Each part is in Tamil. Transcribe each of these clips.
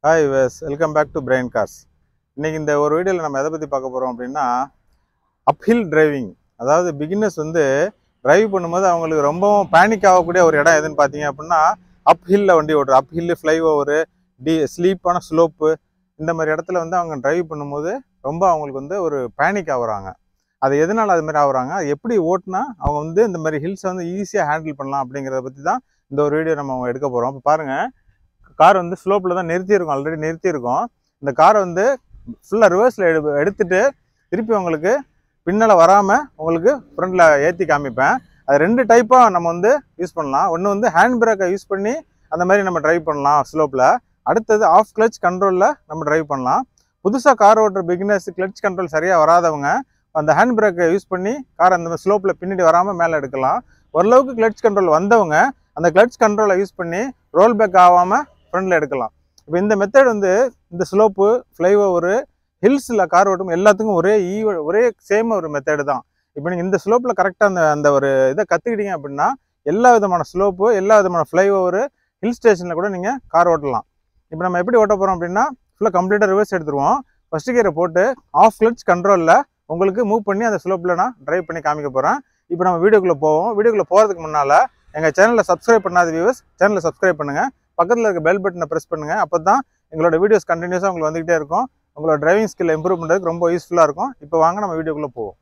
hi Wes welcome back to Brain Cars இன்னைக்கு இந்த ஒரு வீடியோவில் நம்ம எதை பற்றி பார்க்க போகிறோம் அப்படின்னா அப்ஹில் டிரைவிங் அதாவது பிகினர்ஸ் வந்து டிரைவ் பண்ணும்போது அவங்களுக்கு ரொம்பவும் பேனிக் ஆகக்கூடிய ஒரு இடம் எதுன்னு பார்த்தீங்க அப்படின்னா அப்ஹில்ல வண்டி ஓட்டுற அப்ஹில் ஃப்ளை ஓவரு டி ஸ்லீப்பான ஸ்லோப்பு இந்த மாதிரி இடத்துல வந்து அவங்க டிரைவ் பண்ணும்போது ரொம்ப அவங்களுக்கு வந்து ஒரு பேனிக் ஆகுறாங்க அது எதனால் அது மாதிரி ஆகுறாங்க அது எப்படி ஓட்டினா அவங்க வந்து இந்த மாதிரி ஹில்ஸை வந்து ஈஸியாக ஹேண்டில் பண்ணலாம் அப்படிங்கிறத பற்றி தான் இந்த ஒரு வீடியோ நம்ம எடுக்க போகிறோம் இப்போ பாருங்கள் கார் வந்து ஸ்லோப்பில் தான் நிறுத்தியிருக்கோம் ஆல்ரெடி நிறுத்தியிருக்கோம் இந்த காரை வந்து ஃபுல்லாக ரிவர்ஸில் எடு எடுத்துட்டு திருப்பி உங்களுக்கு பின்னால் வராமல் உங்களுக்கு ஃப்ரண்டில் ஏற்றி காமிப்பேன் அது ரெண்டு டைப்பாக நம்ம வந்து யூஸ் பண்ணலாம் ஒன்று வந்து ஹேண்ட் பிரேக்கை யூஸ் பண்ணி அந்த மாதிரி நம்ம டிரைவ் பண்ணலாம் ஸ்லோப்பில் அடுத்தது ஆஃப் கிளச் கண்ட்ரோலில் நம்ம டிரைவ் பண்ணலாம் புதுசாக கார் ஓட்டுற பிகினர்ஸ் கிளச் கண்ட்ரோல் சரியாக வராதவங்க அந்த ஹேண்ட் பிரேக்கை யூஸ் பண்ணி கார் அந்த ஸ்லோப்பில் பின்னாடி வராமல் மேலே எடுக்கலாம் ஓரளவுக்கு கிளச் கண்ட்ரோல் வந்தவங்க அந்த கிளச் கண்ட்ரோலை யூஸ் பண்ணி ரோல் பேக் ஆகாமல் ஃப்ரண்டில் எடுக்கலாம் இப்போ இந்த மெத்தட் வந்து இந்த ஸ்லோப்பு ஃப்ளைஓவரு ஹில்ஸில் கார் ஓட்டும் எல்லாத்துக்கும் ஒரே ஈவ ஒரே சேம் ஒரு மெத்தடு தான் இப்போ நீங்கள் இந்த ஸ்லோப்பில் கரெக்டாக அந்த அந்த ஒரு இதை கற்றுக்கிட்டீங்க அப்படின்னா எல்லா விதமான ஸ்லோப்பு எல்லா விதமான ஃப்ளைஓவரு ஹில் ஸ்டேஷனில் கூட நீங்கள் கார் ஓட்டலாம் இப்போ நம்ம எப்படி ஓட்ட போகிறோம் அப்படின்னா ஃபுல்லாக கம்ப்ளீட்டாக ரிவர்ஸ் எடுத்துருவோம் ஃபஸ்ட்டு கியரை போட்டு ஆஃப் கிளச் கண்ட்ரோலில் உங்களுக்கு மூவ் பண்ணி அந்த ஸ்லோப்பில் நான் ட்ரைவ் பண்ணி காமிக்க போகிறேன் இப்போ நம்ம வீடியோக்குள்ளே போவோம் வீடியோக்குள்ளே போகிறதுக்கு முன்னால் எங்கள் சேனலை சப்ஸ்கிரைப் பண்ணாத வியூவர்ஸ் சேனலை சப்ஸ்கிரைப் பண்ணுங்கள் பக்கத்தில் இருக்க பெல் பட்டனை ப்ரெஸ் பண்ணுங்கள் அப்போ தான் எங்களோட வீடியோஸ் கண்டினியூஸாக உங்களுக்கு வந்துகிட்டே இருக்கும் உங்களோட டிரைவிங் ஸ்கில் இம்ப்ரூவ் பண்ணுறதுக்கு ரொம்ப யூஸ்ஃபுல்லாக இருக்கும் இப்போ வாங்க நம்ம வீடியோக்குள்ளே போவோம்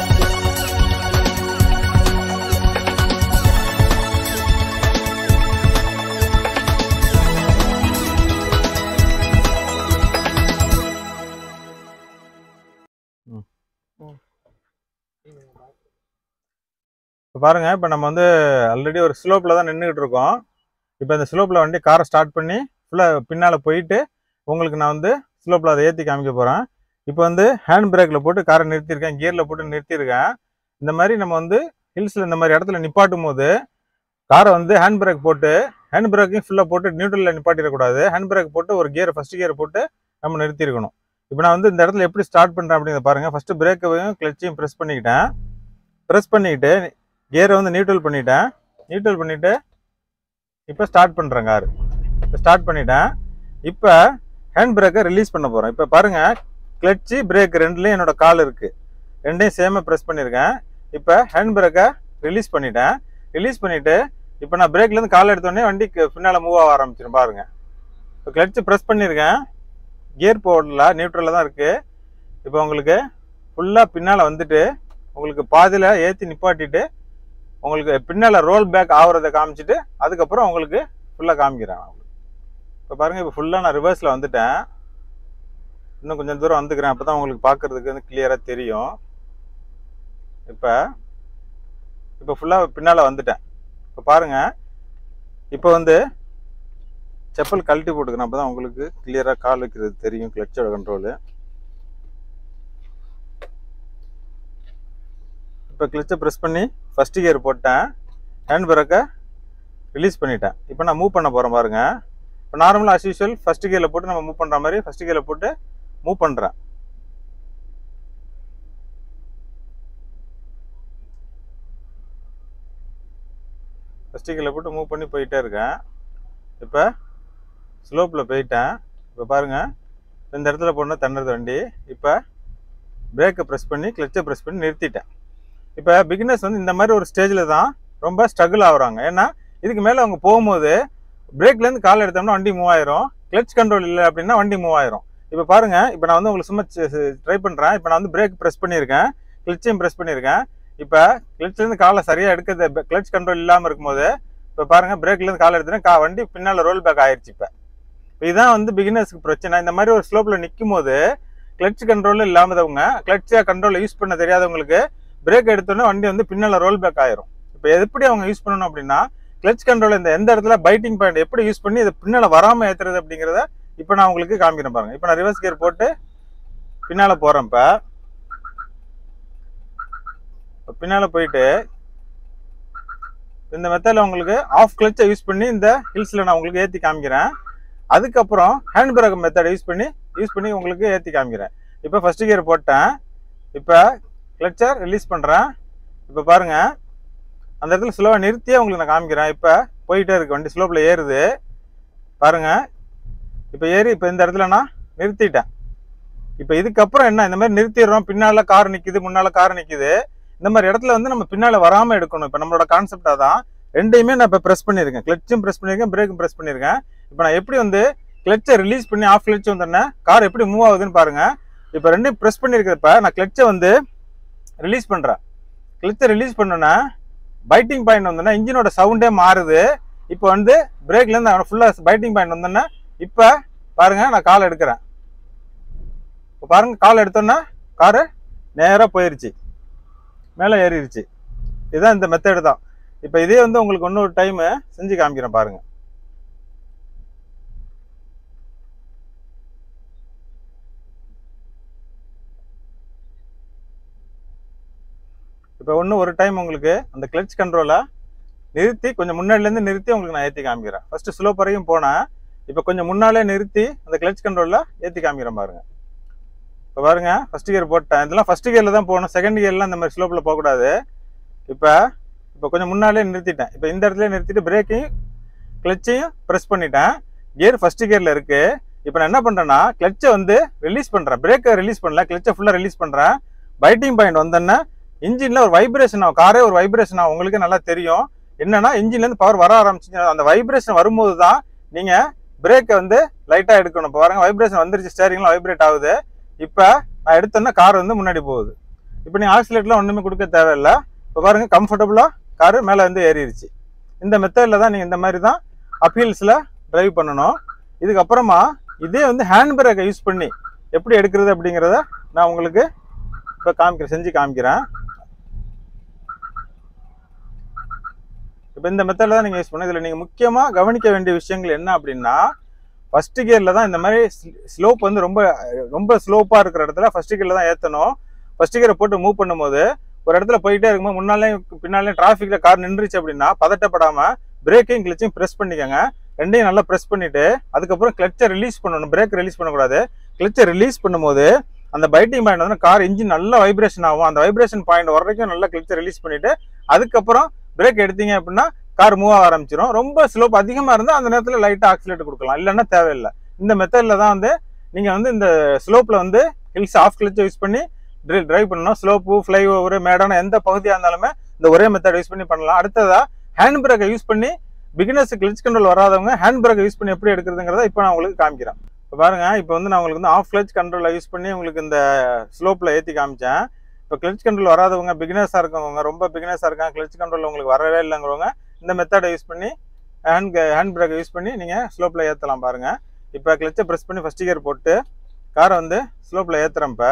இப்போ பாருங்க இப்போ நம்ம வந்து ஆல்ரெடி ஒரு ஸ்லோப்பில் தான் நின்றுக்கிட்டு இருக்கோம் இப்போ இந்த ஸ்லோப்பில் வண்டி காரை ஸ்டார்ட் பண்ணி ஃபுல்லாக பின்னால் போயிட்டு உங்களுக்கு நான் வந்து ஸ்லோப்பில் அதை ஏற்றி காமிக்க போகிறேன் இப்போ வந்து ஹேண்ட் பிரேக்கில் போட்டு காரை நிறுத்தியிருக்கேன் கியரில் போட்டு நிறுத்தியிருக்கேன் இந்த மாதிரி நம்ம வந்து ஹில்ஸில் இந்த மாதிரி இடத்துல நிப்பாட்டும் போது காரை வந்து ஹேண்ட் பிரேக் போட்டு ஹேண்ட் பிரேக்கையும் ஃபுல்லாக போட்டு நியூட்ரலில் நிப்பாட்டிடக்கூடாது ஹேண்ட் பிரேக் போட்டு ஒரு கியர் ஃபஸ்ட் கியர் போட்டு நம்ம நிறுத்தியிருக்கணும் இப்போ நான் வந்து இந்த இடத்துல எப்படி ஸ்டார்ட் பண்ணுறேன் அப்படிங்கிறத பாருங்கள் ஃபஸ்ட்டு பிரேக்கையும் கிளச்சையும் ப்ரெஸ் பண்ணிக்கிட்டேன் ப்ரெஸ் பண்ணிக்கிட்டு கியரை வந்து நியூட்ரல் பண்ணிட்டேன் நியூட்ரல் பண்ணிவிட்டு இப்போ ஸ்டார்ட் பண்ணுறேன் கார் இப்போ ஸ்டார்ட் பண்ணிட்டேன் இப்போ ஹேண்ட் பிரேக்கை ரிலீஸ் பண்ண போகிறேன் இப்போ பாருங்கள் கிளச்சு பிரேக் ரெண்டுலேயும் என்னோட கால் இருக்குது ரெண்டையும் சேமாக ப்ரெஸ் பண்ணியிருக்கேன் இப்போ ஹேண்ட் பிரேக்கை ரிலீஸ் பண்ணிட்டேன் ரிலீஸ் பண்ணிவிட்டு இப்போ நான் பிரேக்லேருந்து கால் எடுத்தோடனே வண்டிக்கு பின்னால் மூவ் ஆக ஆரம்பிச்சிடும் பாருங்க இப்போ கிளச்சு ப்ரெஸ் பண்ணியிருக்கேன் கியர் போடல நியூட்ரலில் தான் இருக்குது இப்போ உங்களுக்கு ஃபுல்லாக பின்னால் வந்துட்டு உங்களுக்கு பாதியில் ஏற்றி நிப்பாட்டிட்டு உங்களுக்கு பின்னால் ரோல் பேக் ஆகுறத காமிச்சிட்டு அதுக்கப்புறம் உங்களுக்கு ஃபுல்லாக காமிக்கிறேன் நான் இப்போ பாருங்கள் இப்போ ஃபுல்லாக நான் ரிவர்ஸில் வந்துட்டேன் இன்னும் கொஞ்சம் தூரம் வந்துக்கிறேன் அப்போ தான் உங்களுக்கு பார்க்குறதுக்கு வந்து கிளியராக தெரியும் இப்போ இப்போ ஃபுல்லாக பின்னால் வந்துட்டேன் இப்போ பாருங்கள் இப்போ வந்து செப்பல் கழட்டி போட்டுக்கிறேன் அப்போ தான் உங்களுக்கு கிளியராக கால் வைக்கிறது தெரியும் கிளச்சோட கண்ட்ரோலு இப்போ கிளச்சை ப்ரெஸ் பண்ணி ஃபஸ்ட்டு கியர் போட்டேன் ஹேண்ட் பிரேக்கை ரிலீஸ் பண்ணிட்டேன் இப்போ நான் மூவ் பண்ண போகிறேன் பாருங்க இப்போ நார்மலாக அஸ் யூஷுவல் ஃபஸ்ட்டு கியரில் போட்டு நம்ம மூவ் பண்ணுற மாதிரி ஃபஸ்ட்டு கியரில் போட்டு மூவ் பண்ணுறேன் ஃபஸ்ட்டு கியரில் போட்டு மூவ் பண்ணி போயிட்டே இருக்கேன் இப்போ ஸ்லோப்பில் போயிட்டேன் இப்போ பாருங்கள் இந்த இடத்துல போனால் தண்ணுறது வண்டி இப்போ பிரேக்கை ப்ரெஸ் பண்ணி கிளச்சை ப்ரெஸ் பண்ணி நிறுத்திட்டேன் இப்போ பிகினர்ஸ் வந்து இந்த மாதிரி ஒரு ஸ்டேஜில் தான் ரொம்ப ஸ்ட்ரகிள் ஆகுறாங்க ஏன்னா இதுக்கு மேலே அவங்க போகும்போது பிரேக்லேருந்து கால் எடுத்தோம்னா வண்டி மூவ் ஆயிரும் கிளச் கண்ட்ரோல் இல்லை அப்படின்னா வண்டி மூவ் ஆயிரும் இப்போ பாருங்க இப்போ நான் வந்து உங்களுக்கு சும்மா ட்ரை பண்ணுறேன் இப்போ நான் வந்து பிரேக் ப்ரெஸ் பண்ணியிருக்கேன் கிளச்சையும் ப்ரெஸ் பண்ணியிருக்கேன் இப்போ கிளச்லேருந்து காலை சரியாக எடுக்கிறது கிளச் கண்ட்ரோல் இல்லாமல் இருக்கும்போது இப்போ பாருங்க பிரேக்லேருந்து கால் எடுத்தேன்னா கா வண்டி பின்னால் ரோல் பேக் ஆயிடுச்சு இப்போ இதுதான் வந்து பிகினர்ஸ்க்கு பிரச்சனை இந்த மாதிரி ஒரு ஸ்லோப்பில் நிற்கும் போது கிளச் கண்ட்ரோல் இல்லாமதவங்க கிளச்சை கண்ட்ரோல் யூஸ் பண்ண தெரியாதவங்களுக்கு பிரேக் எடுத்தோன்னே வண்டி வந்து பின்னால் ரோல் பேக் ஆயிரும் இப்போ எப்படி அவங்க யூஸ் பண்ணணும் அப்படின்னா கிளச் கண்ட்ரோல் இந்த எந்த இடத்துல பைட்டிங் பாயிண்ட் எப்படி யூஸ் பண்ணி இதை பின்னால் வராமல் ஏற்றுறது அப்படிங்கிறத இப்போ நான் உங்களுக்கு காமிக்கிறேன் பாருங்க இப்போ நான் ரிவர்ஸ் கியர் போட்டு பின்னால் போகிறேன் இப்போ இப்போ பின்னால் போயிட்டு இந்த மெத்தடில் உங்களுக்கு ஆஃப் கிளச்சை யூஸ் பண்ணி இந்த ஹில்ஸில் நான் உங்களுக்கு ஏற்றி காமிக்கிறேன் அதுக்கப்புறம் ஹேண்ட் பிரேக் மெத்தடை யூஸ் பண்ணி யூஸ் பண்ணி உங்களுக்கு ஏற்றி காமிக்கிறேன் இப்போ ஃபஸ்ட்டு கியர் போட்டேன் இப்போ கிளச்சர் ரிலீஸ் பண்ணுறேன் இப்போ பாருங்கள் அந்த இடத்துல ஸ்லோவாக நிறுத்தியே உங்களுக்கு நான் காமிக்கிறேன் இப்போ போயிட்டே இருக்கு வண்டி ஸ்லோப்பில் ஏறுது பாருங்கள் இப்போ ஏறி இப்போ இந்த இடத்துல நான் நிறுத்திட்டேன் இப்போ இதுக்கப்புறம் என்ன இந்த மாதிரி நிறுத்திடுறோம் பின்னால கார் நிக்குது முன்னால கார் நிக்குது இந்த மாதிரி இடத்துல வந்து நம்ம பின்னால வராம எடுக்கணும் இப்போ நம்மளோட கான்செப்டா தான் ரெண்டையுமே நான் இப்போ ப்ரெஸ் பண்ணியிருக்கேன் கிளச்சும் ப்ரெஸ் பண்ணியிருக்கேன் பிரேக்கும் ப்ரெஸ் பண்ணியிருக்கேன் இப்போ நான் எப்படி வந்து கிளச்சை ரிலீஸ் பண்ணி ஆஃப் கிளச் வந்தேன்னா கார் எப்படி மூவ் ஆகுதுன்னு பாருங்க இப்போ ரெண்டையும் ப்ரெஸ் பண்ணியிருக்கிறப்ப நான் கிளச்சை வந்து ரிலீஸ் பண்றேன் கிளச்சை ரிலீஸ் பண்ணோன்னா பைட்டிங் பாயிண்ட் வந்தோன்னா இன்ஜினோட சவுண்டே மாறுது இப்போ வந்து பிரேக்ல இருந்து ஃபுல்லாக பைட்டிங் பாயிண்ட் வந்தோன்னா இப்போ பாருங்க நான் கால் எடுக்கிறேன் இப்போ பாருங்க கால் எடுத்தோன்னா காரு நேராக போயிருச்சு மேலே ஏறிடுச்சு இதுதான் இந்த மெத்தடு தான் இப்போ இதே வந்து உங்களுக்கு இன்னொரு டைமு செஞ்சு காமிக்கிறேன் பாருங்க இப்போ ஒன்று ஒரு டைம் உங்களுக்கு அந்த கிளச் கண்ட்ரோலை நிறுத்தி கொஞ்சம் முன்னாடிலேருந்து நிறுத்தி உங்களுக்கு நான் ஏற்றி காமிக்கிறேன் ஃபர்ஸ்ட் ஸ்லோ வரையும் போனேன் இப்போ கொஞ்சம் முன்னாலே நிறுத்தி அந்த கிளச் கண்ட்ரோலில் ஏற்றி காமிக்கிறேன் பாருங்க இப்போ பாருங்க ஃபர்ஸ்ட் கியர் போட்டேன் இதெல்லாம் ஃபர்ஸ்ட் கியரில் தான் போகணும் செகண்ட் கியர்லாம் இந்த மாதிரி ஸ்லோப்பில் போகக்கூடாது இப்போ இப்போ கொஞ்சம் முன்னாலே நிறுத்திட்டேன் இப்போ இந்த இடத்துல நிறுத்திட்டு பிரேக்கையும் கிளச்சையும் ப்ரெஸ் பண்ணிட்டேன் கியர் ஃபர்ஸ்ட் கியரில் இருக்கு இப்போ நான் என்ன பண்ணுறேன்னா கிளச்சை வந்து ரிலீஸ் பண்ணுறேன் பிரேக்கை ரிலீஸ் பண்ணல கிளச்சை ஃபுல்லாக ரிலீஸ் பண்ணுறேன் பைட்டிங் பாயிண்ட் வந்தோன்னே இன்ஜினில் ஒரு வைப்ரேஷன் ஆகும் காரே ஒரு வைப்ரேஷன் ஆகும் உங்களுக்கு நல்லா தெரியும் என்னன்னா இன்ஜின்லேருந்து பவர் வர ஆரம்பிச்சு அந்த வைப்ரேஷன் வரும்போது தான் நீங்கள் பிரேக்கை வந்து லைட்டாக எடுக்கணும் இப்போ பாருங்க வைப்ரேஷன் வந்துருச்சு ஸ்டேரிங்லாம் வைப்ரேட் ஆகுது இப்போ நான் எடுத்தோன்னா கார் வந்து முன்னாடி போகுது இப்போ நீங்கள் ஆக்சிலேட்லாம் ஒன்றுமே கொடுக்க தேவையில்லை இப்போ பாருங்க கம்ஃபர்டபுளாக காரு மேலே வந்து ஏறிடுச்சு இந்த மெத்தடில் தான் நீங்கள் இந்த மாதிரி தான் அப்பீல்ஸில் டிரைவ் பண்ணணும் இதுக்கப்புறமா இதே வந்து ஹேண்ட் பிரேக்கை யூஸ் பண்ணி எப்படி எடுக்கிறது அப்படிங்கிறத நான் உங்களுக்கு இப்போ காமிக்கிறேன் செஞ்சு காமிக்கிறேன் இப்போ இந்த மெத்தடில் தான் நீங்கள் யூஸ் பண்ணணும் இதில் நீங்கள் முக்கியமாக கவனிக்க வேண்டிய விஷயங்கள் என்ன அப்படின்னா ஃபர்ஸ்ட் கியரில் தான் இந்த மாதிரி ஸ்லோப் வந்து ரொம்ப ரொம்ப ஸ்லோப்பாக இருக்கிற இடத்துல ஃபர்ஸ்ட் கியரில் தான் ஏற்றணும் ஃபர்ஸ்ட் கியரை போட்டு மூவ் பண்ணும்போது ஒரு இடத்துல போயிட்டே இருக்கும்போது முன்னாலேயும் பின்னாலேயும் டிராஃபிக்கில் கார் நின்றுச்சு அப்படின்னா பதட்டப்படாமல் பிரேக்கையும் கிளச்சையும் ப்ரெஸ் பண்ணிக்கோங்க ரெண்டையும் நல்லா ப்ரெஸ் பண்ணிட்டு அதுக்கப்புறம் கிளச்சை ரிலீஸ் பண்ணணும் பிரேக் ரிலீஸ் பண்ணக்கூடாது கிளச்சை ரிலீஸ் பண்ணும்போது அந்த பைட்டிங் பாயிண்ட் வந்து கார் இன்ஜின் நல்லா வைப்ரேஷன் ஆகும் அந்த வைப்ரேஷன் பாயிண்ட் வரைக்கும் நல்லா கிளச்சை ரிலீஸ் பண்ணிட்டு அதுக்கப்புறம் பிரேக் எடுத்தீங்க அப்படின்னா கார் மூவ் ஆக ஆரம்பிச்சிடும் ரொம்ப ஸ்லோப் அதிகமாக இருந்தால் அந்த நேரத்தில் லைட்டாக ஆக்சிலேட் கொடுக்கலாம் இல்லைன்னா தேவையில்லை இந்த மெத்தடில் தான் வந்து நீங்கள் வந்து இந்த ஸ்லோப்பில் வந்து ஹில்ஸ் ஆஃப் கிளச்சை யூஸ் பண்ணி டிரைவ் பண்ணணும் ஸ்லோப்பு ஃப்ளை ஓவர் மேடான எந்த பகுதியாக இருந்தாலுமே இந்த ஒரே மெத்தட் யூஸ் பண்ணி பண்ணலாம் அடுத்ததா ஹேண்ட் பிரேக்கை யூஸ் பண்ணி பிகினர்ஸ் கிளச் கண்ட்ரோல் வராதவங்க ஹேண்ட் பிரேக்கை யூஸ் பண்ணி எப்படி எடுக்கிறதுங்கிறத இப்போ நான் உங்களுக்கு காமிக்கிறேன் இப்போ பாருங்க இப்போ வந்து நான் உங்களுக்கு வந்து ஆஃப் கிளச் கண்ட்ரோலை யூஸ் பண்ணி உங்களுக்கு இந்த ஸ்லோப்பில் ஏற்றி காமிச்சேன் இப்போ கிளச் கண்ட்ரோல் வராதவங்க பிகினர்ஸாக இருக்கவங்க ரொம்ப பிகினர்ஸாக இருக்காங்க கிளச் கண்ட்ரோல் உங்களுக்கு வரவே இல்லைங்கிறவங்க இந்த மெத்தடை யூஸ் பண்ணி ஹேண்ட் ஹேண்ட் பிரேக்கை யூஸ் பண்ணி நீங்கள் ஸ்லோப்பில் ஏற்றலாம் பாருங்கள் இப்போ கிளச்சை ப்ரெஸ் பண்ணி ஃபஸ்ட் கியர் போட்டு காரை வந்து ஸ்லோப்பில் ஏற்றுறேன் இப்போ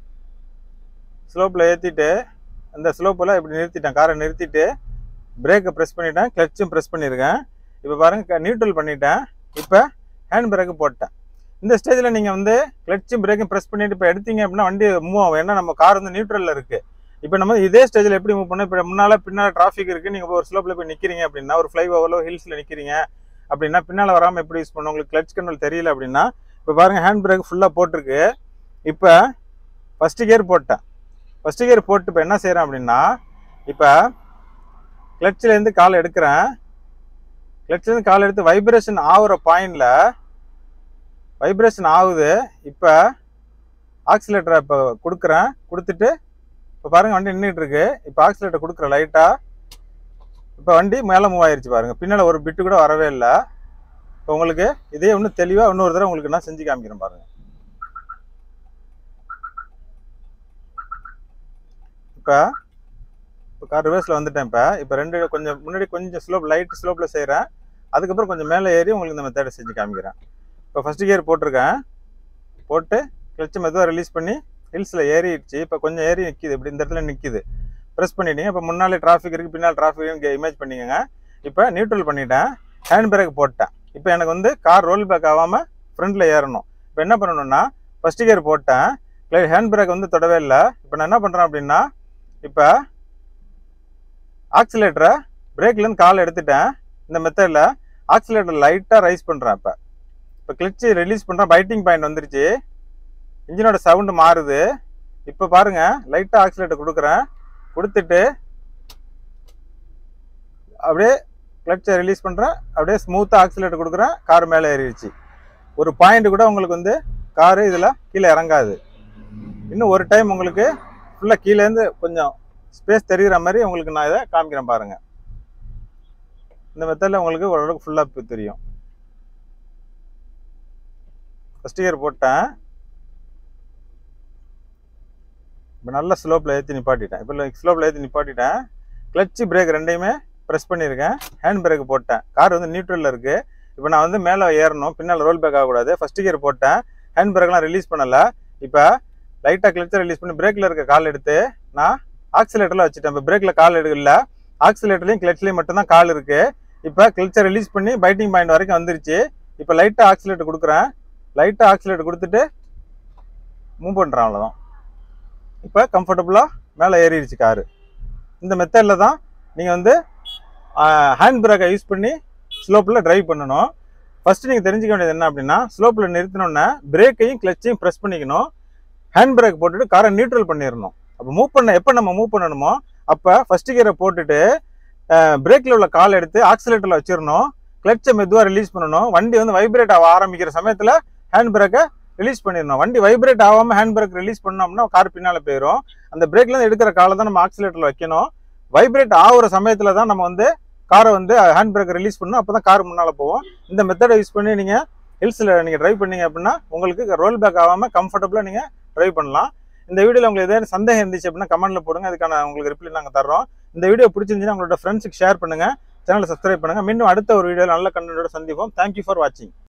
ஸ்லோப்பில் ஏற்றிட்டு இந்த ஸ்லோப்பில் இப்படி நிறுத்திட்டேன் காரை நிறுத்திட்டு பிரேக்கை ப்ரெஸ் பண்ணிட்டேன் கிளச்சும் ப்ரெஸ் பண்ணியிருக்கேன் இப்போ பாருங்கள் நியூட்ரல் பண்ணிட்டேன் இப்போ ஹேண்ட் பிரேக்கு போட்டேன் இந்த ஸ்டேஜில் நீங்கள் வந்து கிளச்சும் பிரேக்கும் ப்ரெஸ் பண்ணிட்டு இப்போ எடுத்தீங்க அப்படின்னா வண்டி மூவ் ஆகும் ஏன்னா நம்ம கார் வந்து நியூட்ரலில் இருக்குது இப்போ நம்ம இதே ஸ்டேஜில் எப்படி மூவ் பண்ணோம் இப்போ முன்னால் பின்னால் டிராஃபிக் இருக்குது நீங்கள் ஒரு ஸ்லோப்பில் போய் நிற்கிறீங்க அப்படின்னா ஒரு ஃப்ளை ஓவரில் ஹில்ஸில் நிற்கிறீங்க அப்படின்னா பின்னால் வராமல் எப்படி யூஸ் பண்ணணும் உங்களுக்கு கிளச் கண்ட்ரோல் தெரியல அப்படின்னா இப்போ பாருங்கள் ஹேண்ட் பிரேக் ஃபுல்லாக போட்டிருக்கு இப்போ ஃபஸ்ட்டு கியர் போட்டேன் ஃபஸ்ட்டு கியர் போட்டு இப்போ என்ன செய்கிறேன் அப்படின்னா இப்போ கிளட்சிலேருந்து கால் எடுக்கிறேன் கிளட்சிலேருந்து கால் எடுத்து வைப்ரேஷன் ஆகுற பாயிண்டில் வைப்ரேஷன் ஆகுது இப்போ ஆக்சிலேட்டரை இப்போ கொடுக்குறேன் கொடுத்துட்டு இப்போ பாருங்கள் வண்டி நின்றுட்டு இருக்கு இப்போ ஆக்சிலேட்டர் கொடுக்குறேன் லைட்டாக இப்போ வண்டி மேலே மூவ் ஆயிருச்சு பாருங்கள் பின்னால் ஒரு பிட்டு கூட வரவே இல்லை இப்போ உங்களுக்கு இதே இன்னும் தெளிவாக இன்னொரு தடவை உங்களுக்கு நான் செஞ்சு காமிக்கிறேன் பாருங்கள் இப்போ இப்போ கார் ரிவர்ஸில் வந்துட்டேன் இப்போ இப்போ ரெண்டு கொஞ்சம் முன்னாடி கொஞ்சம் ஸ்லோப் லைட் ஸ்லோப்பில் செய்கிறேன் அதுக்கப்புறம் கொஞ்சம் மேலே ஏறி உங்களுக்கு இந்த மெத்தடை செஞ்சு காமிக்கிறேன் இப்போ ஃபஸ்ட்டு கியர் போட்டிருக்கேன் போட்டு கிளச்சு மெதுவாக ரிலீஸ் பண்ணி ஹில்ஸில் ஏறிடுச்சு இப்போ கொஞ்சம் ஏறி நிற்கிது இப்படி இந்த இடத்துல நிற்கிது ப்ரெஸ் பண்ணிட்டீங்க இப்போ முன்னாலே டிராஃபிக் இருக்குது பின்னால் டிராஃபிக் இங்கே இமேஜ் பண்ணிக்கோங்க இப்போ நியூட்ரல் பண்ணிட்டேன் ஹேண்ட் பிரேக் போட்டேன் இப்போ எனக்கு வந்து கார் ரோல் பேக் ஆகாமல் ஃப்ரண்ட்டில் ஏறணும் இப்போ என்ன பண்ணணும்னா ஃபஸ்ட்டு கியர் போட்டேன் ஹேண்ட் பிரேக் வந்து தொடவே இல்லை இப்போ நான் என்ன பண்ணுறேன் அப்படின்னா இப்போ ஆக்சிலேட்டரை பிரேக்லேருந்து கால் எடுத்துட்டேன் இந்த மெத்தடில் ஆக்சிலேட்டர் லைட்டாக ரைஸ் பண்ணுறேன் இப்போ இப்போ கிளச்சு ரிலீஸ் பண்ணுறேன் பைட்டிங் பாயிண்ட் வந்துருச்சு இன்ஜினோட சவுண்டு மாறுது இப்போ பாருங்க லைட்டாக ஆக்சிலேட்டர் கொடுக்குறேன் கொடுத்துட்டு அப்படியே கிளச்சை ரிலீஸ் பண்ணுறேன் அப்படியே ஸ்மூத்தாக ஆக்சிலேட்டர் கொடுக்குறேன் கார் மேலே ஏறிடுச்சு ஒரு பாயிண்ட் கூட உங்களுக்கு வந்து காரு இதில் கீழே இறங்காது இன்னும் ஒரு டைம் உங்களுக்கு ஃபுல்லாக கீழேருந்து கொஞ்சம் ஸ்பேஸ் தெரிகிற மாதிரி உங்களுக்கு நான் இதை காமிக்கிறேன் பாருங்க இந்த மெத்தடில் உங்களுக்கு ஓரளவுக்கு ஃபுல்லாக தெரியும் ஃபஸ்ட் கியர் போட்டேன் இப்போ நல்ல ஸ்லோப்பில் ஏற்றி நிப்பாட்டிட்டேன் இப்போ ஸ்லோப்பில் ஏற்றி நிப்பாட்டிட்டேன் கிளச்சு பிரேக் ரெண்டையுமே ப்ரெஸ் பண்ணியிருக்கேன் ஹேண்ட் பிரேக் போட்டேன் கார் வந்து நியூட்ரலில் இருக்குது இப்போ நான் வந்து மேலே ஏறணும் பின்னால் ரோல் பேக் ஆகக்கூடாது ஃபஸ்ட் கியர் போட்டேன் ஹேண்ட் பிரேக்லாம் ரிலீஸ் பண்ணலை இப்போ லைட்டாக கிளச்சை ரிலீஸ் பண்ணி பிரேக்கில் இருக்க கால் எடுத்து நான் ஆக்சிலேட்டரில் வச்சுட்டேன் இப்போ பிரேக்கில் கால் எடுக்கல ஆக்சிலேட்டர்லையும் கிளச்லேயும் மட்டும்தான் கால் இருக்குது இப்போ கிளச்சை ரிலீஸ் பண்ணி பைட்டிங் பாயிண்ட் வரைக்கும் வந்துருச்சு இப்போ லைட்டாக ஆக்சிலேட்டர் கொடுக்குறேன் லைட்டாக ஆக்சிலேட்டர் கொடுத்துட்டு மூவ் பண்ணுறேன் அவ்வளோதான் இப்போ கம்ஃபர்டபுளாக மேலே ஏறிடுச்சு காரு இந்த மெத்தடில் தான் நீங்கள் வந்து ஹேண்ட் பிரேக்கை யூஸ் பண்ணி ஸ்லோப்பில் டிரைவ் பண்ணணும் ஃபஸ்ட்டு நீங்கள் தெரிஞ்சுக்க வேண்டியது என்ன அப்படின்னா ஸ்லோப்பில் நிறுத்தினோன்னே பிரேக்கையும் கிளச்சையும் ப்ரெஸ் பண்ணிக்கணும் ஹேண்ட் பிரேக் போட்டுட்டு காரை நியூட்ரல் பண்ணிடணும் அப்போ மூவ் பண்ண எப்போ நம்ம மூவ் பண்ணணுமோ அப்போ ஃபஸ்ட்டு கியரை போட்டுட்டு பிரேக்கில் உள்ள கால் எடுத்து ஆக்சிலேட்டரில் வச்சிடணும் கிளச்சை மெதுவாக ரிலீஸ் பண்ணணும் வண்டி வந்து வைப்ரேட் ஆக ஆரம்பிக்கிற சமயத்தில் ஹேண்ட் பிரேக்கை ரிலீஸ் பண்ணிடணும் வண்டி வைப்ரேட் ஆகாமல் ஹேண்ட் பிரேக் ரிலீஸ் பண்ணோம்னா கார் பின்னால் போயிடும் அந்த பிரேக்லேருந்து எடுக்கிற காலை தான் நம்ம ஆக்சிலேட்டரில் வைக்கணும் வைப்ரேட் ஆகுற சமயத்தில் தான் நம்ம வந்து காரை வந்து ஹேண்ட் பிரேக் ரிலீஸ் பண்ணணும் அப்போ தான் கார் முன்னால் போவோம் இந்த மெத்தடை யூஸ் பண்ணி நீங்கள் ஹில்ஸில் நீங்கள் ட்ரைவ் பண்ணீங்க அப்படின்னா உங்களுக்கு ரோல் பேக் ஆகாமல் கம்ஃபர்டபுளாக நீங்கள் ட்ரைவ் பண்ணலாம் இந்த வீடியோவில் உங்களுக்கு ஏதாவது சந்தேகம் இருந்துச்சு அப்படின்னா கமெண்ட்டில் போடுங்க அதுக்கான உங்களுக்கு ரிப்ளை நாங்கள் தர்றோம் இந்த வீடியோ பிடிச்சிருந்துச்சுன்னா உங்களோட ஃப்ரெண்ட்ஸுக்கு ஷேர் பண்ணுங்கள் சேனலை சப்ஸ்கிரைப் பண்ணுங்கள் மீண்டும் அடுத்த ஒரு வீடியோவில் நல்ல கண்டென்ட்டோட சந்திப்போம் தேங்க்யூ ஃபார் வாட்சிங்